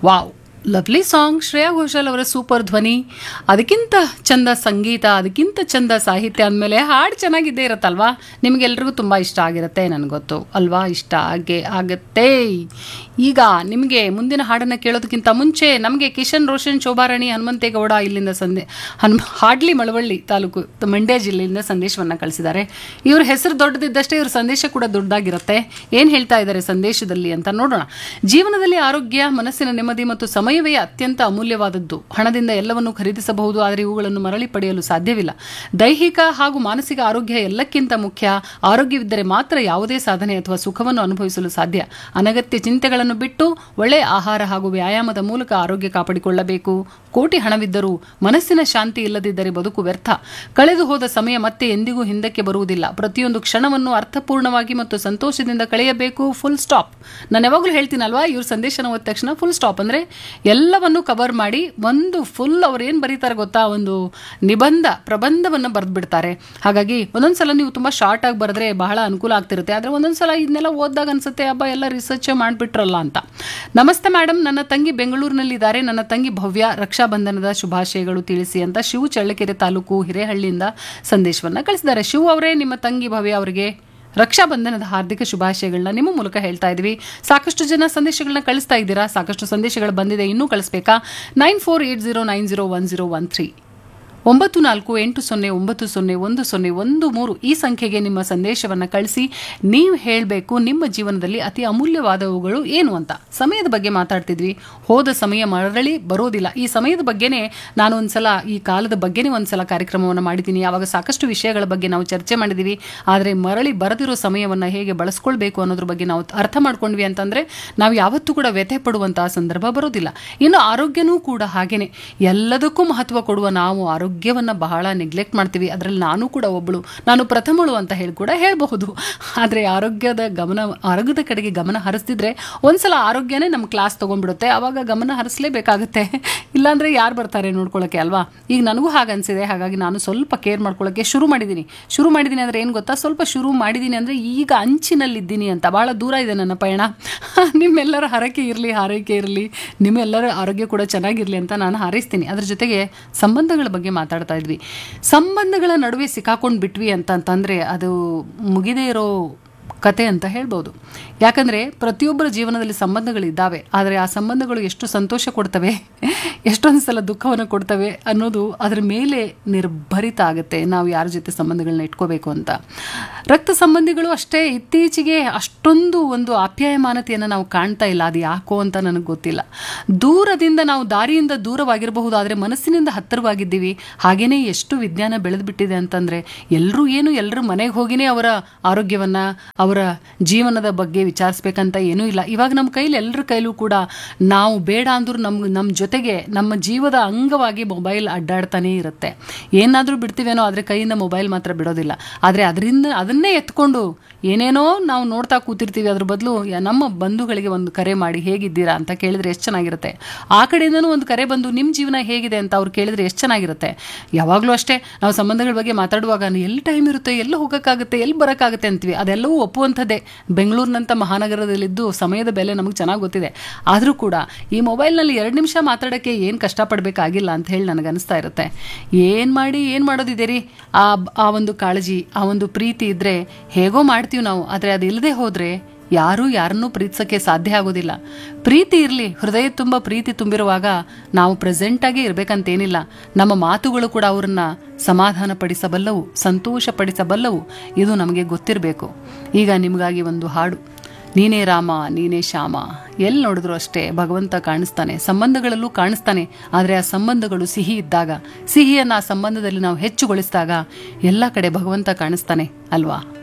wow lovely song Shreya Ghoshal ಅವರ super ಧ್ವನಿ ಅದಕ್ಕಿಂತ ಚಂದ ಸಂಗೀತ ಅದಕ್ಕಿಂತ ಚಂದ ಸಾಹಿತ್ಯ ಅಂದಮೇಲೆ ಹಾಡು ಚೆನ್ನಾಗಿದ್ದೇ ಇರುತ್ತಲ್ವಾ ನಿಮಗೆಲ್ರಿಗೂ ತುಂಬ ಇಷ್ಟ ಆಗಿರುತ್ತೆ ನನಗೆ ಗೊತ್ತು ಅಲ್ವಾ ಇಷ್ಟ ಆಗೇ ಆಗತ್ತೆ ಈಗ ನಿಮಗೆ ಮುಂದಿನ ಹಾಡನ್ನು ಕೇಳೋದಕ್ಕಿಂತ ಮುಂಚೆ ನಮಗೆ ಕಿಶನ್ ರೋಷನ್ ಶೋಭಾರಾಣಿ ಹನುಮಂತೇಗೌಡ ಇಲ್ಲಿಂದ ಸಂದೇ ಹನುಮ ಹಾಡ್ಲಿ ಮಳವಳ್ಳಿ ತಾಲೂಕು ತ- ಮಂಡ್ಯ ಜಿಲ್ಲೆಯಿಂದ ಸಂದೇಶವನ್ನು ಕಳಿಸಿದ್ದಾರೆ ಇವ್ರ ಹೆಸರು ದೊಡ್ಡದಿದ್ದಷ್ಟೇ ಇವ್ರ ಸಂದೇಶ ಕೂಡ ದೊಡ್ಡದಾಗಿರುತ್ತೆ ಏನು ಹೇಳ್ತಾ ಇದ್ದಾರೆ ಸಂದೇಶದಲ್ಲಿ ಅಂತ ನೋಡೋಣ ಜೀವನದಲ್ಲಿ ಆರೋಗ್ಯ ಮನಸ್ಸಿನ ನೆಮ್ಮದಿ ಮತ್ತು ಸಮಯವೇ ಅತ್ಯಂತ ಅಮೂಲ್ಯವಾದದ್ದು ಹಣದಿಂದ ಎಲ್ಲವನ್ನು ಖರೀದಿಸಬಹುದು ಆದರೆ ಇವುಗಳನ್ನು ಮರಳಿ ಪಡೆಯಲು ಸಾಧ್ಯವಿಲ್ಲ ದೈಹಿಕ ಹಾಗೂ ಮಾನಸಿಕ ಆರೋಗ್ಯ ಎಲ್ಲಕ್ಕಿಂತ ಮುಖ್ಯ ಆರೋಗ್ಯವಿದ್ದರೆ ಮಾತ್ರ ಯಾವುದೇ ಸಾಧನೆ ಅಥವಾ ಸುಖವನ್ನು ಅನುಭವಿಸಲು ಸಾಧ್ಯ ಅನಗತ್ಯ ಚಿಂತೆಗಳನ್ನು ಬಿಟ್ಟು ಒಳ್ಳೆಯ ಆಹಾರ ಹಾಗೂ ವ್ಯಾಯಾಮದ ಮೂಲಕ ಆರೋಗ್ಯ ಕಾಪಾಡಿಕೊಳ್ಳಬೇಕು ಕೋಟಿ ಹಣವಿದ್ದರೂ ಮನಸ್ಸಿನ ಶಾಂತಿ ಇಲ್ಲದಿದ್ದರೆ ಬದುಕು ವ್ಯರ್ಥ ಕಳೆದು ಹೋದ ಸಮಯ ಮತ್ತೆ ಎಂದಿಗೂ ಹಿಂದಕ್ಕೆ ಬರುವುದಿಲ್ಲ ಪ್ರತಿಯೊಂದು ಕ್ಷಣವನ್ನು ಅರ್ಥಪೂರ್ಣವಾಗಿ ಮತ್ತು ಸಂತೋಷದಿಂದ ಕಳೆಯಬೇಕು ಫುಲ್ ಸ್ಟಾಪ್ ನಾನು ಯಾವಾಗಲೂ ಹೇಳ್ತೀನಲ್ವಾ ಇವ್ರ ಸಂದೇಶನ ಓದಿದ ತಕ್ಷಣ ಫುಲ್ ಸ್ಟಾಪ್ ಅಂದರೆ ಎಲ್ಲವನ್ನು ಕವರ್ ಮಾಡಿ ಒಂದು ಫುಲ್ ಅವ್ರು ಏನು ಬರೀತಾರೆ ಗೊತ್ತಾ ಒಂದು ನಿಬಂಧ ಪ್ರಬಂಧವನ್ನು ಬರೆದು ಬಿಡ್ತಾರೆ ಹಾಗಾಗಿ ಒಂದೊಂದ್ಸಲ ನೀವು ತುಂಬ ಶಾರ್ಟ್ ಆಗಿ ಬರೆದ್ರೆ ಬಹಳ ಅನುಕೂಲ ಆಗ್ತಿರುತ್ತೆ ಆದರೆ ಒಂದೊಂದ್ಸಲ ಇದನ್ನೆಲ್ಲ ಓದಿದಾಗ ಅನ್ಸುತ್ತೆ ಹಬ್ಬ ಎಲ್ಲ ರಿಸರ್ಚ್ ಮಾಡಿಬಿಟ್ರಲ್ಲ ಅಂತ ನಮಸ್ತೆ ಮೇಡಮ್ ನನ್ನ ತಂಗಿ ಬೆಂಗಳೂರಿನಲ್ಲಿದ್ದಾರೆ ನನ್ನ ತಂಗಿ ಭವ್ಯ ರಕ್ಷಾಬಂಧನದ ಶುಭಾಶಯಗಳು ತಿಳಿಸಿ ಅಂತ ಶಿವು ಚಳ್ಳಕೆರೆ ತಾಲೂಕು ಹಿರೇಹಳ್ಳಿಯಿಂದ ಸಂದೇಶವನ್ನು ಕಳಿಸಿದ್ದಾರೆ ಶಿವು ಅವರೇ ನಿಮ್ಮ ತಂಗಿ ಭವ್ಯ ಅವರಿಗೆ ರಕ್ಷಾಬಂಧನದ ಹಾರ್ದಿಕ ಶುಭಾಶಯಗಳನ್ನ ನಿಮ್ಮ ಮೂಲಕ ಹೇಳ್ತಾ ಇದ್ವಿ ಸಾಕಷ್ಟು ಜನ ಸಂದೇಶಗಳನ್ನ ಕಳಿಸ್ತಾ ಇದ್ದೀರಾ ಸಾಕಷ್ಟು ಸಂದೇಶಗಳು ಬಂದಿದೆ ಇನ್ನೂ ಕಳಿಸ್ಬೇಕಾ nine four eight zero nine zero one zero one three ಒಂಬತ್ತು ನಾಲ್ಕು ಎಂಟು ಸೊನ್ನೆ ಒಂಬತ್ತು ಸೊನ್ನೆ ಒಂದು ಸೊನ್ನೆ ಒಂದು ಮೂರು ಈ ಸಂಖ್ಯೆಗೆ ನಿಮ್ಮ ಸಂದೇಶವನ್ನು ಕಳಿಸಿ ನೀವು ಹೇಳಬೇಕು ನಿಮ್ಮ ಜೀವನದಲ್ಲಿ ಅತಿ ಅಮೂಲ್ಯವಾದವುಗಳು ಏನು ಅಂತ ಸಮಯದ ಬಗ್ಗೆ ಮಾತಾಡ್ತಿದ್ವಿ ಹೋದ ಸಮಯ ಮರಳಿ ಬರೋದಿಲ್ಲ ಈ ಸಮಯದ ಬಗ್ಗೆನೇ ನಾನು ಒಂದ್ಸಲ ಈ ಕಾಲದ ಬಗ್ಗೆನೇ ಒಂದ್ಸಲ ಕಾರ್ಯಕ್ರಮವನ್ನು ಮಾಡಿದ್ದೀನಿ ಆವಾಗ ಸಾಕಷ್ಟು ವಿಷಯಗಳ ಬಗ್ಗೆ ನಾವು ಚರ್ಚೆ ಮಾಡಿದ್ದೀವಿ ಆದರೆ ಮರಳಿ ಬರದಿರೋ ಸಮಯವನ್ನು ಹೇಗೆ ಬಳಸ್ಕೊಳ್ಬೇಕು ಅನ್ನೋದ್ರ ಬಗ್ಗೆ ನಾವು ಅರ್ಥ ಮಾಡ್ಕೊಂಡ್ವಿ ಅಂತಂದ್ರೆ ನಾವು ಯಾವತ್ತೂ ಕೂಡ ವ್ಯಥೆ ಪಡುವಂತಹ ಸಂದರ್ಭ ಬರೋದಿಲ್ಲ ಇನ್ನು ಆರೋಗ್ಯನೂ ಕೂಡ ಹಾಗೇನೆ ಎಲ್ಲದಕ್ಕೂ ಮಹತ್ವ ಕೊಡುವ ನಾವು ಆರೋಗ್ಯವನ್ನ ಬಹಳ ನೆಗ್ಲೆಕ್ಟ್ ಮಾಡ್ತೀವಿ ಅದರಲ್ಲಿ ನಾನು ಕೂಡ ಒಬ್ಬಳು ನಾನು ಪ್ರಥಮಳು ಅಂತ ಹೇಳಿ ಕೂಡ ಹೇಳಬಹುದು ಆದರೆ ಆರೋಗ್ಯದ ಗಮನ ಆರೋಗ್ಯದ ಕಡೆಗೆ ಗಮನ ಹರಿಸ್ತಿದ್ರೆ ಒಂದ್ಸಲ ಆರೋಗ್ಯನೇ ನಮ್ಮ ಕ್ಲಾಸ್ ತಗೊಂಡ್ಬಿಡುತ್ತೆ ಆವಾಗ ಗಮನ ಹರಿಸಲೇಬೇಕಾಗುತ್ತೆ ಇಲ್ಲಾಂದ್ರೆ ಯಾರು ಬರ್ತಾರೆ ನೋಡ್ಕೊಳ್ಳೋಕೆ ಅಲ್ವಾ ಈಗ ನನಗೂ ಹಾಗೆ ಅನ್ಸಿದೆ ಹಾಗಾಗಿ ನಾನು ಸ್ವಲ್ಪ ಕೇರ್ ಮಾಡ್ಕೊಳ್ಳೋಕೆ ಶುರು ಮಾಡಿದ್ದೀನಿ ಶುರು ಮಾಡಿದ್ದೀನಿ ಅಂದ್ರೆ ಏನು ಗೊತ್ತಾ ಸ್ವಲ್ಪ ಶುರು ಮಾಡಿದ್ದೀನಿ ಅಂದ್ರೆ ಈಗ ಅಂಚಿನಲ್ಲಿದ್ದೀನಿ ಅಂತ ಬಹಳ ದೂರ ಇದೆ ನನ್ನ ಪಯಣ ನಿಮ್ಮೆಲ್ಲರ ಹರಕೆ ಇರಲಿ ಹಾರೈಕೆ ಇರಲಿ ನಿಮ್ಮೆಲ್ಲರ ಆರೋಗ್ಯ ಕೂಡ ಚೆನ್ನಾಗಿರಲಿ ಅಂತ ನಾನು ಹಾರೈಸ್ತೀನಿ ಅದ್ರ ಜೊತೆಗೆ ಸಂಬಂಧಗಳ ಬಗ್ಗೆ ಮಾತಾಡ್ತಾ ಇದ್ವಿ ಸಂಬಂಧಗಳ ನಡುವೆ ಸಿಕ್ಕಾಕೊಂಡು ಬಿಟ್ವಿ ಅಂತಂತಂದ್ರೆ ಅದು ಮುಗಿದೇ ಇರೋ ಕತೆ ಅಂತ ಹೇಳ್ಬೋದು ಯಾಕಂದರೆ ಪ್ರತಿಯೊಬ್ಬರ ಜೀವನದಲ್ಲಿ ಸಂಬಂಧಗಳಿದ್ದಾವೆ ಆದರೆ ಆ ಸಂಬಂಧಗಳು ಎಷ್ಟು ಸಂತೋಷ ಕೊಡ್ತವೆ ಎಷ್ಟೊಂದು ಸಲ ದುಃಖವನ್ನು ಕೊಡ್ತವೆ ಅನ್ನೋದು ಅದರ ಮೇಲೆ ನಿರ್ಭರಿತ ಆಗುತ್ತೆ ನಾವು ಯಾರ ಜೊತೆ ಸಂಬಂಧಗಳನ್ನ ಇಟ್ಕೋಬೇಕು ಅಂತ ರಕ್ತ ಸಂಬಂಧಿಗಳು ಅಷ್ಟೇ ಇತ್ತೀಚೆಗೆ ಅಷ್ಟೊಂದು ಒಂದು ಆಪ್ಯಾಯಮಾನತೆಯನ್ನು ನಾವು ಕಾಣ್ತಾ ಇಲ್ಲ ಅದು ಯಾಕೋ ಅಂತ ನನಗೆ ಗೊತ್ತಿಲ್ಲ ದೂರದಿಂದ ನಾವು ದಾರಿಯಿಂದ ದೂರವಾಗಿರಬಹುದು ಆದರೆ ಮನಸ್ಸಿನಿಂದ ಹತ್ತಿರವಾಗಿದ್ದೀವಿ ಹಾಗೇನೇ ಎಷ್ಟು ವಿಜ್ಞಾನ ಬೆಳೆದ್ಬಿಟ್ಟಿದೆ ಅಂತಂದರೆ ಎಲ್ಲರೂ ಏನು ಎಲ್ಲರೂ ಮನೆಗೆ ಹೋಗಿನೇ ಅವರ ಆರೋಗ್ಯವನ್ನು ಅವರ ಜೀವನದ ಬಗ್ಗೆ ವಿಚಾರಿಸ್ಬೇಕಂತ ಏನೂ ಇಲ್ಲ ಇವಾಗ ನಮ್ಮ ಕೈಲಿ ಎಲ್ಲರ ಕೈಲೂ ಕೂಡ ನಾವು ಬೇಡ ಅಂದ್ರೂ ನಮ್ಮ ನಮ್ಮ ಜೊತೆಗೆ ನಮ್ಮ ಜೀವದ ಅಂಗವಾಗಿ ಮೊಬೈಲ್ ಅಡ್ಡಾಡ್ತಾನೇ ಇರುತ್ತೆ ಏನಾದರೂ ಬಿಡ್ತೀವೇನೋ ಆದರೆ ಕೈಯಿಂದ ಮೊಬೈಲ್ ಮಾತ್ರ ಬಿಡೋದಿಲ್ಲ ಆದರೆ ಅದರಿಂದ ಅದನ್ನೇ ಎತ್ಕೊಂಡು ಏನೇನೋ ನಾವು ನೋಡ್ತಾ ಕೂತಿರ್ತೀವಿ ಅದ್ರ ಬದಲು ನಮ್ಮ ಬಂಧುಗಳಿಗೆ ಒಂದು ಕರೆ ಮಾಡಿ ಹೇಗಿದ್ದೀರಾ ಅಂತ ಕೇಳಿದ್ರೆ ಎಷ್ಟು ಚೆನ್ನಾಗಿರುತ್ತೆ ಆ ಕಡೆಯಿಂದನೂ ಒಂದು ಕರೆ ಬಂದು ನಿಮ್ಮ ಜೀವನ ಹೇಗಿದೆ ಅಂತ ಅವ್ರು ಕೇಳಿದ್ರೆ ಎಷ್ಟು ಚೆನ್ನಾಗಿರುತ್ತೆ ಯಾವಾಗಲೂ ಅಷ್ಟೇ ನಾವು ಸಂಬಂಧಗಳ ಬಗ್ಗೆ ಮಾತಾಡುವಾಗ ಎಲ್ಲಿ ಟೈಮ್ ಇರುತ್ತೆ ಎಲ್ಲಿ ಹೋಗೋಕ್ಕಾಗುತ್ತೆ ಎಲ್ಲಿ ಬರೋಕ್ಕಾಗುತ್ತೆ ಅಂತೀವಿ ಅದೆಲ್ಲವೂ ಒಪ್ಪುವಂಥದ್ದೇ ಬೆಂಗಳೂರಿನಂಥ ಮಹಾನಗರದಲ್ಲಿದ್ದು ಸಮಯದ ಬೆಲೆ ನಮಗೆ ಚೆನ್ನಾಗಿ ಗೊತ್ತಿದೆ ಆದರೂ ಕೂಡ ಈ ಮೊಬೈಲ್ನಲ್ಲಿ ಎರಡು ನಿಮಿಷ ಮಾತಾಡೋಕ್ಕೆ ಏನು ಕಷ್ಟಪಡಬೇಕಾಗಿಲ್ಲ ಅಂತ ಹೇಳಿ ನನಗೆ ಅನಿಸ್ತಾ ಇರುತ್ತೆ ಏನು ಮಾಡಿ ಏನು ಮಾಡೋದಿದ್ದೀರಿ ಆ ಆ ಒಂದು ಕಾಳಜಿ ಆ ಒಂದು ಪ್ರೀತಿ ಇದ್ದರೆ ಹೇಗೋ ಮಾಡ್ತೀವಿ ನಾವು ಆದರೆ ಅದು ಇಲ್ಲದೆ ಹೋದರೆ ಯಾರೂ ಯಾರನ್ನೂ ಪ್ರೀತಿಸೋಕ್ಕೆ ಸಾಧ್ಯ ಆಗೋದಿಲ್ಲ ಪ್ರೀತಿ ಇರಲಿ ಹೃದಯ ತುಂಬ ಪ್ರೀತಿ ತುಂಬಿರುವಾಗ ನಾವು ಪ್ರೆಸೆಂಟಾಗಿ ಇರಬೇಕಂತೇನಿಲ್ಲ ನಮ್ಮ ಮಾತುಗಳು ಕೂಡ ಅವ್ರನ್ನ ಸಮಾಧಾನ ಪಡಿಸಬಲ್ಲವು ಸಂತೋಷ ಪಡಿಸಬಲ್ಲವು ಇದು ನಮಗೆ ಗೊತ್ತಿರಬೇಕು ಈಗ ನಿಮಗಾಗಿ ಒಂದು ಹಾಡು ನೀನೇ ರಾಮ ನೀನೇ ಶ್ಯಾಮ ಎಲ್ಲಿ ನೋಡಿದ್ರು ಅಷ್ಟೇ ಭಗವಂತ ಕಾಣಿಸ್ತಾನೆ ಸಂಬಂಧಗಳಲ್ಲೂ ಕಾಣಿಸ್ತಾನೆ ಆದರೆ ಆ ಸಂಬಂಧಗಳು ಸಿಹಿ ಇದ್ದಾಗ ಸಿಹಿಯನ್ನು ಆ ಸಂಬಂಧದಲ್ಲಿ ನಾವು ಹೆಚ್ಚುಗೊಳಿಸಿದಾಗ ಎಲ್ಲ ಕಡೆ ಭಗವಂತ ಕಾಣಿಸ್ತಾನೆ ಅಲ್ವಾ